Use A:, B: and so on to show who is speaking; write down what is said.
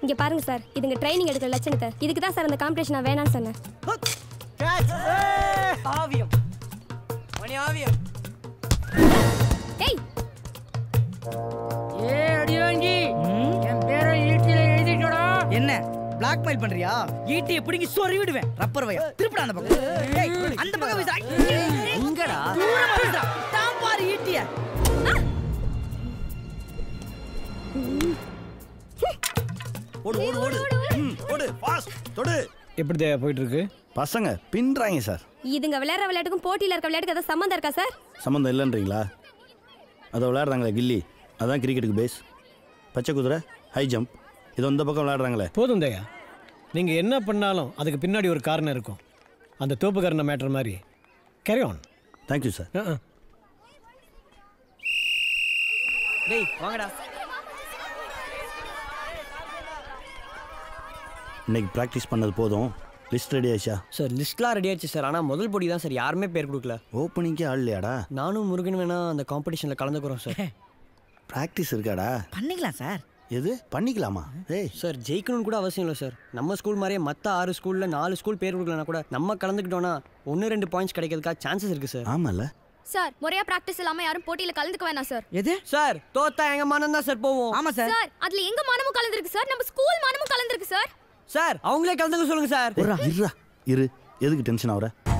A: இங்க பாருங்க சார் இதுங்க ட்ரைனிங் எடுக்கிற லட்சணத்தை இதுக்கு தான் சார் அந்த காம்படிஷன் நான் வேணாம்னு சொன்னேன்
B: ஆவியம் மணி ஆவியம்
A: ஏய்
C: ஏ அடியாங்கி என் பேரை ஈட்டில எழுதிட்டோடா
B: என்ன பிளாக்மெயில் பண்றியா ஈட்டி எப்படிங்க சொறி விடுவேன் ரப்பர் வயா திருப்பிடா அந்த பக்கம் ஏய், அந்த பக்கம் வீசுடா
C: எங்கடா
B: தூரமா வீசுடா தான் பாரு ஈட்டிய
D: ஓடு ஓடு ஓடு ம், ஓடு ஃபாஸ்ட் தொடு
E: எப்படி தேவை போயிட்டு இருக்கு
D: பசங்க பின்றாங்க சார்
A: இதுங்க விளையாடுற விளையாட்டுக்கும் போட்டியில இருக்க விளையாட்டுக்கு ஏதாவது சம்மந்தம் இருக்கா சார்
D: சம்மந்தம் இல்லைன்றீங்களா அதை விளையாடுறாங்களே கில்லி அதான் கிரிக்கெட்டுக்கு பேஸ் பச்சை குதிரை ஹை ஜம்ப் இது இந்த பக்கம் விளையாடுறாங்களே
E: போதும் தயா நீங்கள் என்ன பண்ணாலும் அதுக்கு பின்னாடி ஒரு காரணம் இருக்கும் அந்த தோப்புக்காரன மேட்டர் மாதிரி கேரி ஆன்
D: தேங்க்யூ சார்
B: டேய் வாங்கடா
D: இன்னைக்கு ப்ராக்டிஸ் பண்ணது போதும் லிஸ்ட் ரெடி ஆச்சா
C: சார் லிஸ்ட்லாம் ரெடி ஆயிடுச்சு சார் ஆனால் முதல் போடி தான் சார் யாருமே பேர் கொடுக்கல
D: ஓப்பனிங்கே ஆள் இல்லையாடா
C: நானும் முருகன் வேணா அந்த காம்படிஷனில் கலந்துக்கிறோம் சார்
D: ப்ராக்டிஸ் இருக்காடா
B: பண்ணிக்கலாம் சார்
D: எது பண்ணிக்கலாமா ஏய்
C: சார் ஜெயிக்கணும்னு கூட அவசியம் இல்லை சார் நம்ம ஸ்கூல் மாதிரியே மற்ற ஆறு ஸ்கூலில் நாலு ஸ்கூல் பேர் கொடுக்கலனா கூட நம்ம கலந்துக்கிட்டோன்னா ஒன்று ரெண்டு பாயிண்ட்ஸ் கிடைக்கிறதுக்காக சான்சஸ் இருக்குது சார்
D: ஆமாம்ல
A: சார் முறையா பிராக்டிஸ் இல்லாம யாரும் போட்டியில கலந்துக்க வேணாம் சார்
B: எது
C: சார் தோத்தா எங்க மானம் தான் சார் போவோம்
B: ஆமா சார்
A: சார் அதுல எங்க மானமும் கலந்துருக்கு சார் நம்ம ஸ்கூல் மானமும் கலந்துருக்கு சார்
C: சார் அவங்களே கலந்துக்க சொல்லுங்க சார்
D: இருடா இரு எதுக்கு டென்ஷன் ஆகுற